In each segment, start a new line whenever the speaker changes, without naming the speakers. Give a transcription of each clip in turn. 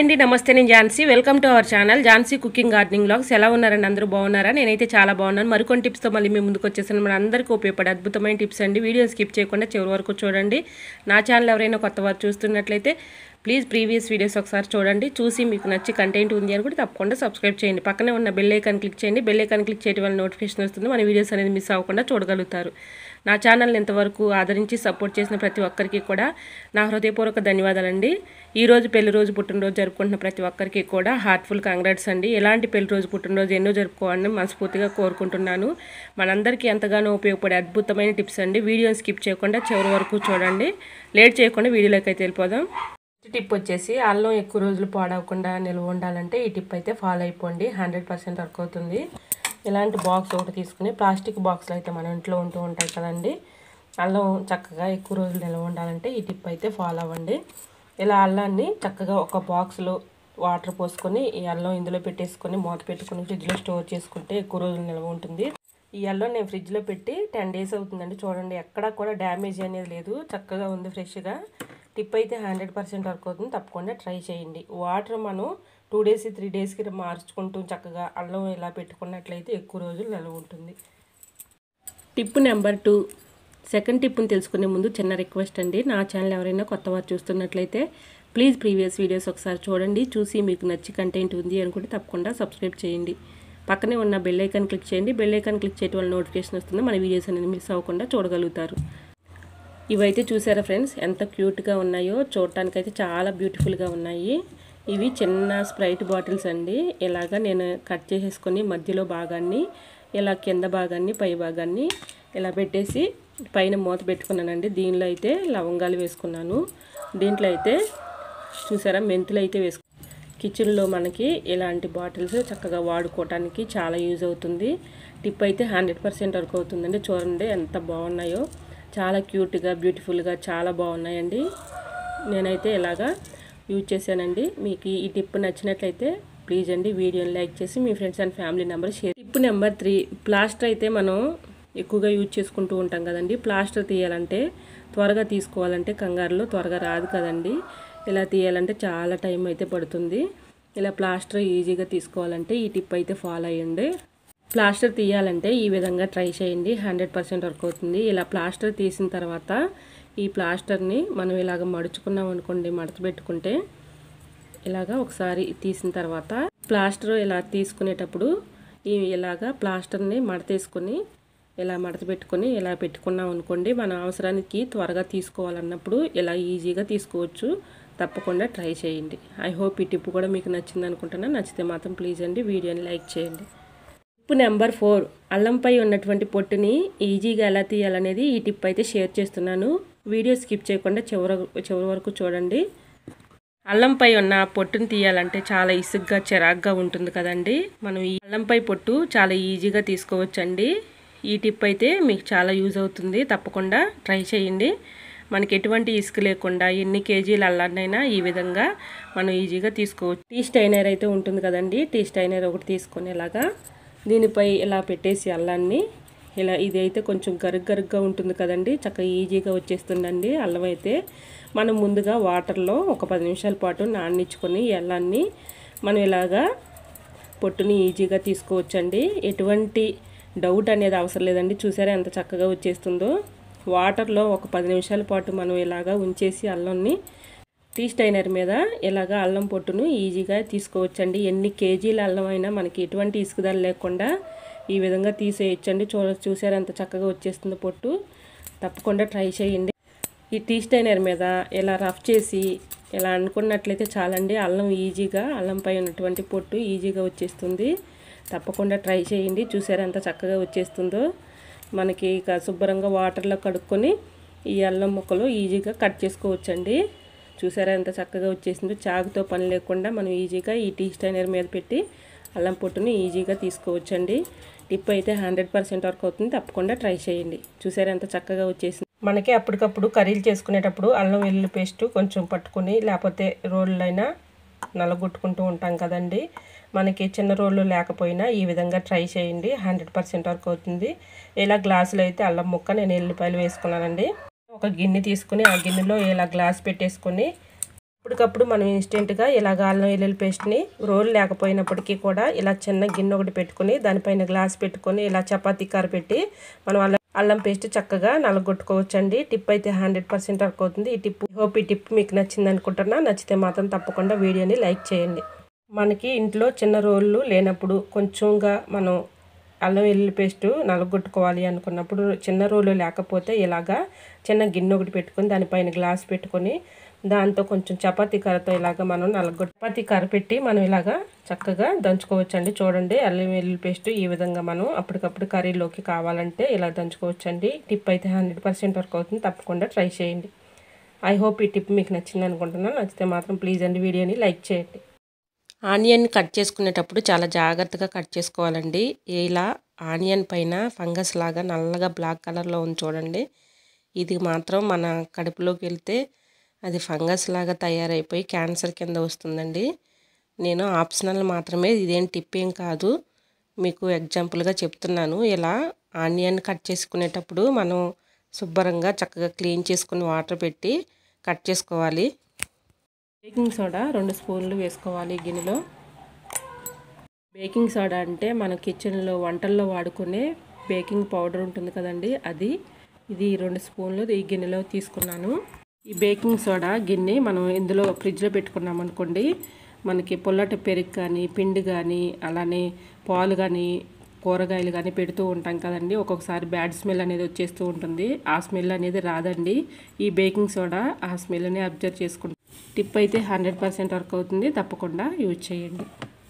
అండి నమస్తే నేను Jhansi welcome to our channel Jhansi cooking gardening blogs ఎలా ఉన్నారండి అందరూ బాగున్నారా నేనైతే చాలా బాగున్నాను మరికొన్ని టిప్స్తో మళ్ళీ మేము ముందుకు వచ్చేసాను మన అందరికీ ఉపయోగపడే అద్భుతమైన టిప్స్ అండి వీడియో స్కిప్ చేయకుండా చివరి వరకు చూడండి నా ఛానల్ ఎవరైనా కొత్త వారు చూస్తున్నట్లయితే ప్లీజ్ ప్రీవియస్ వీడియోస్ ఒకసారి చూడండి చూసి మీకు నచ్చి కంటెంట్ ఉంది అని కూడా తప్పకుండా సబ్స్క్రైబ్ చేయండి పక్కనే ఉన్న బెల్ ఐకాన్ క్లిక్ చేయండి బెల్ ఐకాన్ క్లిక్ చేయడం వల్ల నోటిఫికేషన్ వస్తుంది మన వీడియోస్ అనేది మిస్ అవ్వకుండా చూడగలుగుతారు నా ఛానల్ని ఇంతవరకు ఆదరించి సపోర్ట్ చేసిన ప్రతి ఒక్కరికి కూడా నా హృదయపూర్వక ధన్యవాదాలండి ఈ రోజు పెళ్లి రోజు పుట్టినరోజు జరుపుకుంటున్న ప్రతి ఒక్కరికి కూడా హార్ట్ఫుల్ కంగ్రాట్స్ అండి ఎలాంటి పెళ్లి రోజు పుట్టినరోజు ఎన్నో జరుపుకోవాలని మనస్ఫూర్తిగా కోరుకుంటున్నాను మనందరికీ ఎంతగానో ఉపయోగపడే అద్భుతమైన టిప్స్ అండి వీడియోని స్కిప్ చేయకుండా చివరి వరకు చూడండి లేట్ చేయకుండా వీడియోలోకి అయితే వెళ్ళిపోదాం ఫస్ట్ టిప్ వచ్చేసి అల్లం ఎక్కువ రోజులు పాడవకుండా నిల్వ ఉండాలంటే ఈ టిప్ అయితే ఫాలో అయిపోండి హండ్రెడ్ పర్సెంట్ వర్క్ అవుతుంది ఇలాంటి బాక్స్ ఒకటి తీసుకుని ప్లాస్టిక్ బాక్స్లు అయితే మన ఇంట్లో ఉంటూ ఉంటాయి కదండి అల్లం చక్కగా ఎక్కువ రోజులు నిల్వ ఉండాలంటే ఈ టిప్ అయితే ఫాలో అవ్వండి ఇలా అల్లాన్ని చక్కగా ఒక బాక్స్లో వాటర్ పోసుకొని ఈ అల్లం ఇందులో పెట్టేసుకొని మూత పెట్టుకొని ఫ్రిడ్జ్లో స్టోర్ చేసుకుంటే ఎక్కువ రోజులు నిల్వ ఉంటుంది ఈ అల్లం నేను ఫ్రిడ్జ్లో పెట్టి టెన్ డేస్ అవుతుందండి చూడండి ఎక్కడా కూడా డ్యామేజ్ అనేది లేదు చక్కగా ఉంది ఫ్రెష్గా టిప్ అయితే హండ్రెడ్ పర్సెంట్ వర్క్ అవుతుంది తప్పకుండా ట్రై చేయండి వాటర్ మనం టూ డేస్ త్రీ డేస్కి మార్చుకుంటూ చక్కగా అల్లం ఇలా పెట్టుకున్నట్లయితే ఎక్కువ రోజులు నిల్వ ఉంటుంది టిప్ నెంబర్ టూ సెకండ్ టిప్ని తెలుసుకునే ముందు చిన్న రిక్వెస్ట్ అండి నా ఛానల్ ఎవరైనా కొత్త వారు చూస్తున్నట్లయితే ప్లీజ్ ప్రీవియస్ వీడియోస్ ఒకసారి చూడండి చూసి మీకు నచ్చి కంటెంట్ ఉంది అనుకుంటే తప్పకుండా సబ్స్క్రైబ్ చేయండి పక్కనే ఉన్న బెల్ ఐకాన్ క్లిక్ చేయండి బెల్ ఐకాన్ క్లిక్ చేయడం వల్ల నోటిఫికేషన్ వస్తుంది మన వీడియోస్ అనేది మిస్ అవ్వకుండా చూడగలుగుతారు ఇవైతే చూసారా ఫ్రెండ్స్ ఎంత క్యూట్గా ఉన్నాయో చూడటానికైతే చాలా బ్యూటిఫుల్గా ఉన్నాయి ఇవి చిన్న స్ప్రైట్ బాటిల్స్ అండి ఇలాగా నేను కట్ చేసేసుకొని మధ్యలో భాగాన్ని ఇలా కింద భాగాన్ని పై భాగాన్ని ఇలా పెట్టేసి పైన మూత పెట్టుకున్నానండి దీనిలో అయితే లవంగాలు వేసుకున్నాను దీంట్లో అయితే చూసారా మెంతులు అయితే వేసుకు కిచెన్లో మనకి ఇలాంటి బాటిల్స్ చక్కగా వాడుకోవటానికి చాలా యూజ్ అవుతుంది టిప్ అయితే హండ్రెడ్ పర్సెంట్ వర్క్ అవుతుందండి చూడండి ఎంత బాగున్నాయో చాలా క్యూట్గా బ్యూటిఫుల్గా చాలా బాగున్నాయండి నేనైతే ఇలాగా యూజ్ చేశానండి మీకు ఈ టిప్ నచ్చినట్లయితే ప్లీజ్ అండి వీడియోని లైక్ చేసి మీ friends and family number share tip number three plaster అయితే మనం ఎక్కువగా యూజ్ చేసుకుంటూ ఉంటాం కదండి ప్లాస్టర్ తీయాలంటే త్వరగా తీసుకోవాలంటే కంగారులో త్వరగా రాదు కదండి ఇలా తీయాలంటే చాలా టైం అయితే పడుతుంది ఇలా ప్లాస్టర్ ఈజీగా తీసుకోవాలంటే ఈ టిప్ అయితే ఫాలో అయ్యండి ప్లాస్టర్ తీయాలంటే ఈ విధంగా ట్రై చేయండి హండ్రెడ్ పర్సెంట్ వర్క్ అవుతుంది ఇలా ప్లాస్టర్ తీసిన తర్వాత ఈ ప్లాస్టర్ని మనం ఇలాగ మడుచుకున్నాం అనుకోండి మడత పెట్టుకుంటే ఇలాగా ఒకసారి తీసిన తర్వాత ప్లాస్టర్ ఇలా తీసుకునేటప్పుడు ఈ ఇలాగా ప్లాస్టర్ని మడతేసుకొని ఇలా మడత పెట్టుకొని ఇలా పెట్టుకున్నాం అనుకోండి మన అవసరానికి త్వరగా తీసుకోవాలన్నప్పుడు ఇలా ఈజీగా తీసుకోవచ్చు తప్పకుండా ట్రై చేయండి ఐ హోప్ ఈ టిప్ కూడా మీకు నచ్చింది అనుకుంటున్నా నచ్చితే మాత్రం ప్లీజ్ అండి వీడియోని లైక్ చేయండి టిప్ నెంబర్ ఫోర్ అల్లంపై ఉన్నటువంటి పొట్టుని ఈజీగా ఎలా తీయాలనేది ఈ టిప్ అయితే షేర్ చేస్తున్నాను వీడియో స్కిప్ చేయకుండా చివరి చివరి వరకు చూడండి అల్లంపై ఉన్న పొట్టుని తీయాలంటే చాలా ఇసుగ్గా చిరాగ్గా ఉంటుంది కదండి మనం ఈ అల్లంపై పొట్టు చాలా ఈజీగా తీసుకోవచ్చండి ఈ టిప్ అయితే మీకు చాలా యూజ్ అవుతుంది తప్పకుండా ట్రై చేయండి మనకి ఎటువంటి ఇసుక లేకుండా ఎన్ని కేజీలు అల్లాన్నైనా ఈ విధంగా మనం ఈజీగా తీసుకోవచ్చు టీ స్టైనర్ అయితే ఉంటుంది కదండి టీ స్టైనర్ ఒకటి తీసుకొని ఇలాగా దీనిపై ఇలా పెట్టేసి అల్లాన్ని ఇలా ఇది అయితే కొంచెం గరుగ్ గరుగ్గా ఉంటుంది కదండి చక్కగా ఈజీగా వచ్చేస్తుందండి అల్లం అయితే మనం ముందుగా వాటర్లో ఒక పది నిమిషాల పాటు నాననిచ్చుకొని ఈ అల్లాన్ని మనం ఇలాగా పొట్టుని ఈజీగా తీసుకోవచ్చండి ఎటువంటి డౌట్ అనేది అవసరం లేదండి చూసారా ఎంత చక్కగా వచ్చేస్తుందో వాటర్లో ఒక పది నిమిషాల పాటు మనం ఇలాగా ఉంచేసి అల్లంని టీ స్టైనర్ మీద ఇలాగా అల్లం పొట్టును ఈజీగా తీసుకోవచ్చండి ఎన్ని కేజీల అల్లం అయినా మనకి ఎటువంటి ఇసుకుదల లేకుండా ఈ విధంగా తీసేయచ్చండి చూడ చూసారు ఎంత చక్కగా వచ్చేస్తుందో పొట్టు తప్పకుండా ట్రై చేయండి ఈ టీ స్టైనర్ మీద ఇలా రఫ్ చేసి ఇలా అనుకున్నట్లయితే చాలండి అల్లం ఈజీగా అల్లంపై ఉన్నటువంటి పొట్టు ఈజీగా వచ్చేస్తుంది తప్పకుండా ట్రై చేయండి చూసారా ఎంత చక్కగా వచ్చేస్తుందో మనకి ఇక శుభ్రంగా వాటర్లో కడుక్కొని ఈ అల్లం ముక్కలు ఈజీగా కట్ చేసుకోవచ్చండి చూసారా ఎంత చక్కగా వచ్చేసిందో చాకుతో పని లేకుండా మనం ఈజీగా ఈ టీ స్టైనర్ మీద పెట్టి అల్లం పొట్టుని ఈజీగా తీసుకోవచ్చండి టిప్ అయితే హండ్రెడ్ పర్సెంట్ వర్క్ అవుతుంది తప్పకుండా ట్రై చేయండి చూసారా ఎంత చక్కగా వచ్చేసింది మనకి అప్పటికప్పుడు కర్రీలు చేసుకునేటప్పుడు అల్లం వెల్లుల్లి పేస్ట్ కొంచెం పట్టుకొని లేకపోతే రోళ్ళైనా నలగొట్టుకుంటూ ఉంటాం కదండి మనకి చిన్న రోళ్ళు లేకపోయినా ఈ విధంగా ట్రై చేయండి హండ్రెడ్ పర్సెంట్ వర్క్ అవుతుంది ఇలా గ్లాసులో అయితే అల్లం ముక్క నేను ఎల్లిపాయలు వేసుకున్నానండి ఒక గిన్నె తీసుకుని ఆ గిన్నెలో ఇలా గ్లాస్ పెట్టేసుకొని ఇప్పటికప్పుడు మనం ఇన్స్టెంట్గా ఇలాగ అల్లం వెల్లుల్లి పేస్ట్ని రోల్ లేకపోయినప్పటికీ కూడా ఇలా చిన్న గిన్నె ఒకటి పెట్టుకొని దానిపైన గ్లాస్ పెట్టుకొని ఇలా చపాతీ కార పెట్టి మనం అల్లం అల్లం పేస్ట్ చక్కగా నలగొట్టుకోవచ్చండి టిప్ అయితే హండ్రెడ్ పర్సెంట్ వర్క్ అవుతుంది ఈ టిప్ హోప్ ఈ టిప్ మీకు నచ్చింది అనుకుంటున్నా నచ్చితే మాత్రం తప్పకుండా వీడియోని లైక్ చేయండి మనకి ఇంట్లో చిన్న రోళ్ళు లేనప్పుడు కొంచెంగా మనం అల్లం వెల్లుల్లి పేస్ట్ నలగొట్టుకోవాలి అనుకున్నప్పుడు చిన్న రోలు లేకపోతే ఇలాగా చిన్న గిన్నె ఒకటి పెట్టుకొని దానిపైన గ్లాస్ పెట్టుకొని దాంతో కొంచెం చపాతీ కర్రతో ఇలాగ మనం నలగొట్టు చపాతీ కర్ర పెట్టి మనం ఇలాగా చక్కగా దంచుకోవచ్చండి చూడండి అల్లం వెల్లుల్లి పేస్ట్ ఈ విధంగా మనం అప్పటికప్పుడు కర్రీలోకి కావాలంటే ఇలా దంచుకోవచ్చండి టిప్ అయితే హండ్రెడ్ పర్సెంట్ వర్క్ అవుతుంది తప్పకుండా ట్రై చేయండి ఐ హోప్ ఈ టిప్ మీకు నచ్చింది అనుకుంటున్నాను నచ్చితే మాత్రం ప్లీజ్ అండి వీడియోని లైక్ చేయండి ఆనియన్ కట్ చేసుకునేటప్పుడు చాలా జాగ్రత్తగా కట్ చేసుకోవాలండి ఇలా ఆనియన్ పైన ఫంగస్ లాగా నల్లగా బ్లాక్ కలర్లో ఉంది చూడండి ఇది మాత్రం మన కడుపులోకి వెళ్తే అది ఫంగస్ లాగా తయారైపోయి క్యాన్సర్ కింద వస్తుందండి నేను ఆప్షనల్ మాత్రమే ఇదేం టిప్ ఏం కాదు మీకు ఎగ్జాంపుల్గా చెప్తున్నాను ఇలా ఆనియన్ కట్ చేసుకునేటప్పుడు మనం శుభ్రంగా చక్కగా క్లీన్ చేసుకుని వాటర్ పెట్టి కట్ చేసుకోవాలి బేకింగ్ సోడా రెండు స్పూన్లు వేసుకోవాలి గిన్నెలో బేకింగ్ సోడా అంటే మన కిచెన్లో వంటల్లో వాడుకునే బేకింగ్ పౌడర్ ఉంటుంది కదండి అది ఇది రెండు స్పూన్లు ఈ గిన్నెలో తీసుకున్నాను ఈ బేకింగ్ సోడా గిన్నె మనం ఇందులో ఫ్రిడ్జ్లో పెట్టుకున్నాం అనుకోండి మనకి పొల్లటి పెరుగు కానీ పిండి కానీ అలానే పాలు కానీ కూరగాయలు కానీ పెడుతూ ఉంటాం కదండి ఒక్కొక్కసారి బ్యాడ్ స్మెల్ అనేది వచ్చేస్తూ ఉంటుంది ఆ స్మెల్ అనేది రాదండి ఈ బేకింగ్ సోడా ఆ స్మెల్ని అబ్జర్వ్ చేసుకుంటుంది టిప్ అయితే హండ్రెడ్ పర్సెంట్ వర్క్ అవుతుంది తప్పకుండా యూజ్ చేయండి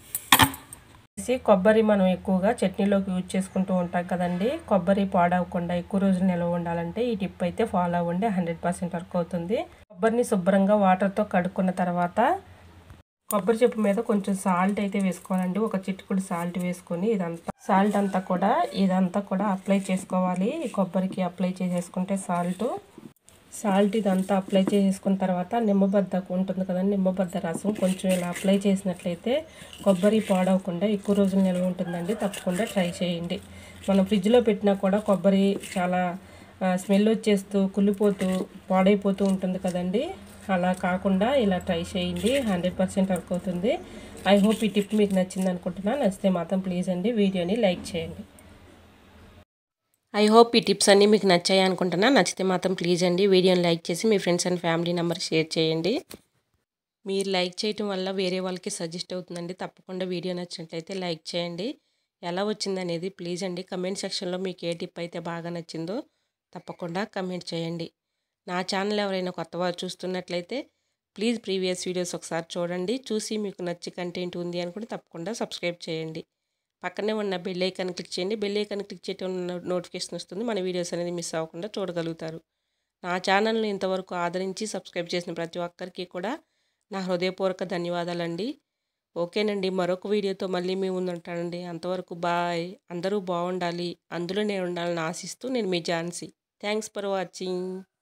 కొబ్బరి మనం ఎక్కువగా చట్నీలోకి యూజ్ చేసుకుంటూ ఉంటాం కదండి కొబ్బరి పాడవకుండా ఎక్కువ రోజులు నిల్వ ఉండాలంటే ఈ టిప్ అయితే ఫాలో అవ్వండి హండ్రెడ్ పర్సెంట్ వర్క్ అవుతుంది కొబ్బరిని శుభ్రంగా వాటర్తో కడుక్కున్న తర్వాత కొబ్బరి చెప్పు మీద కొంచెం సాల్ట్ అయితే వేసుకోవాలండి ఒక చిట్టుకుడు సాల్ట్ వేసుకొని ఇదంతా సాల్ట్ అంతా కూడా ఇదంతా కూడా అప్లై చేసుకోవాలి ఈ కొబ్బరికి అప్లై చేసేసుకుంటే సాల్ట్ సాల్ట్ ఇదంతా అప్లై చేసేసుకున్న తర్వాత నిమ్మబద్ద ఉంటుంది కదండి నిమ్మబద్ద రసం కొంచెం ఇలా అప్లై చేసినట్లయితే కొబ్బరి పాడవకుండా ఎక్కువ రోజులు నిల్వ ఉంటుందండి తప్పకుండా ట్రై చేయండి మనం ఫ్రిడ్జ్లో పెట్టినా కూడా కొబ్బరి చాలా స్మెల్ వచ్చేస్తూ కుళ్ళిపోతూ పాడైపోతూ ఉంటుంది కదండి అలా కాకుండా ఇలా ట్రై చేయండి హండ్రెడ్ పర్సెంట్ వర్క్ అవుతుంది ఐ హోప్ ఈ టిప్ మీకు నచ్చింది అనుకుంటున్నా నచ్చితే మాత్రం ప్లీజ్ అండి వీడియోని లైక్ చేయండి ఐ హోప్ ఈ టిప్స్ అన్నీ మీకు నచ్చాయి అనుకుంటున్నా నచ్చితే మాత్రం ప్లీజ్ అండి వీడియోని లైక్ చేసి మీ friends and family number share చేయండి మీరు లైక్ చేయటం వల్ల వేరే వాళ్ళకి సజెస్ట్ అవుతుందండి తప్పకుండా వీడియో నచ్చినట్లయితే లైక్ చేయండి ఎలా వచ్చిందనేది ప్లీజ్ అండి కమెంట్ సెక్షన్లో మీకు ఏ టిప్ అయితే బాగా నచ్చిందో తప్పకుండా కమెంట్ చేయండి నా ఛానల్ ఎవరైనా కొత్త వారు చూస్తున్నట్లయితే ప్లీజ్ ప్రీవియస్ వీడియోస్ ఒకసారి చూడండి చూసి మీకు నచ్చి కంటెంట్ ఉంది అనుకుంటే తప్పకుండా సబ్స్క్రైబ్ చేయండి పక్కనే ఉన్న బెల్ ఐకాన్ క్లిక్ చేయండి బెల్ ఐకాన్ క్లిక్ చేయడం నోటిఫికేషన్ వస్తుంది మన వీడియోస్ అనేది మిస్ అవ్వకుండా చూడగలుగుతారు నా ఛానల్ని ఇంతవరకు ఆదరించి సబ్స్క్రైబ్ చేసిన ప్రతి ఒక్కరికి కూడా నా హృదయపూర్వక ధన్యవాదాలండి ఓకేనండి మరొక వీడియోతో మళ్ళీ మీ ముందు ఉంటానండి అంతవరకు బాయ్ అందరూ బాగుండాలి అందులో నేను ఉండాలని ఆశిస్తూ నేను మీ ఝాన్సీ థ్యాంక్స్ ఫర్ వాచింగ్